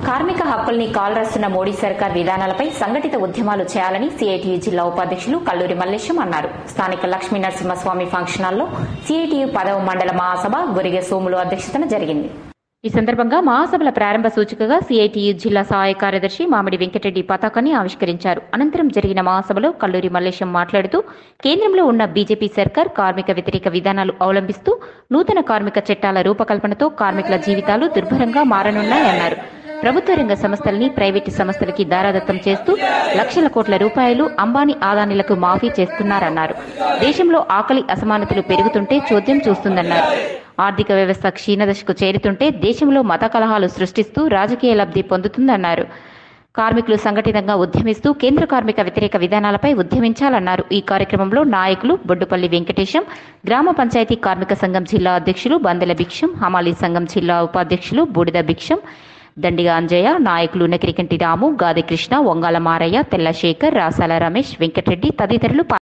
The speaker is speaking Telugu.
కార్మిక హక్కుల్ని కాలరాస్తున్న మోడీ సర్కార్ విధానాలపై సంఘటిత ఉద్యమాలు చేయాలని సిఐటియు జిల్లా ఉపాధ్యక్షులు కల్లూరి మల్లేశం అన్నారు స్థానిక లక్ష్మీ నరసింహస్వామి ఫంక్షన్ హాల్లో సిఐటియు పదవ మండల మహాసభ గొరిగె సోములు అధ్యక్షతన జరిగింది ఈ సందర్భంగా మహాసభల ప్రారంభ సూచికగా సిఐటియు జిల్లా సహాయ కార్యదర్శి మామిడి వెంకటరెడ్డి పతాకాన్ని ఆవిష్కరించారు అనంతరం జరిగిన మహాసభలో కల్లూరి మల్లేశం మాట్లాడుతూ కేంద్రంలో ఉన్న బీజేపీ సర్కార్ కార్మిక వ్యతిరేక విధానాలు అవలంబిస్తూ నూతన కార్మిక చట్టాల రూపకల్పనతో కార్మికుల జీవితాలు దుర్భరంగా మారనున్నాయన్నారు ప్రభుత్వ రంగ సంస్థల్ని ప్రైవేటు సంస్థలకి దారాదత్తం చేస్తూ లక్షల కోట్ల రూపాయలు అంబానీ ఆదానీలకు మాఫీ చేస్తున్నారన్నారు దేశంలో ఆకలి అసమానతలు పెరుగుతుంటే చోద్యం చూస్తుందన్నారు ఆర్థిక వ్యవస్థ క్షీణదశకు చేరుతుంటే దేశంలో మత కలహాలు సృష్టిస్తూ రాజకీయ లబ్ధి పొందుతుందన్నారు కార్మికులు సంఘటితంగా ఉద్యమిస్తూ కేంద్ర కార్మిక వ్యతిరేక విధానాలపై ఉద్యమించాలన్నారు ఈ కార్యక్రమంలో నాయకులు బొడ్డుపల్లి వెంకటేశం గ్రామ పంచాయతీ కార్మిక సంఘం జిల్లా అధ్యక్షులు బందెల భిక్షం హమాలీ సంఘం జిల్లా ఉపాధ్యక్షులు బూడిద భిక్షం దండిగా అంజయ్య నాయకులు నకిరికంటి రాము గాది కృష్ణ వంగాల మారయ్య తెల్ల శేఖర్ రాసాల రమేష్ వెంకటరెడ్డి తదితరులు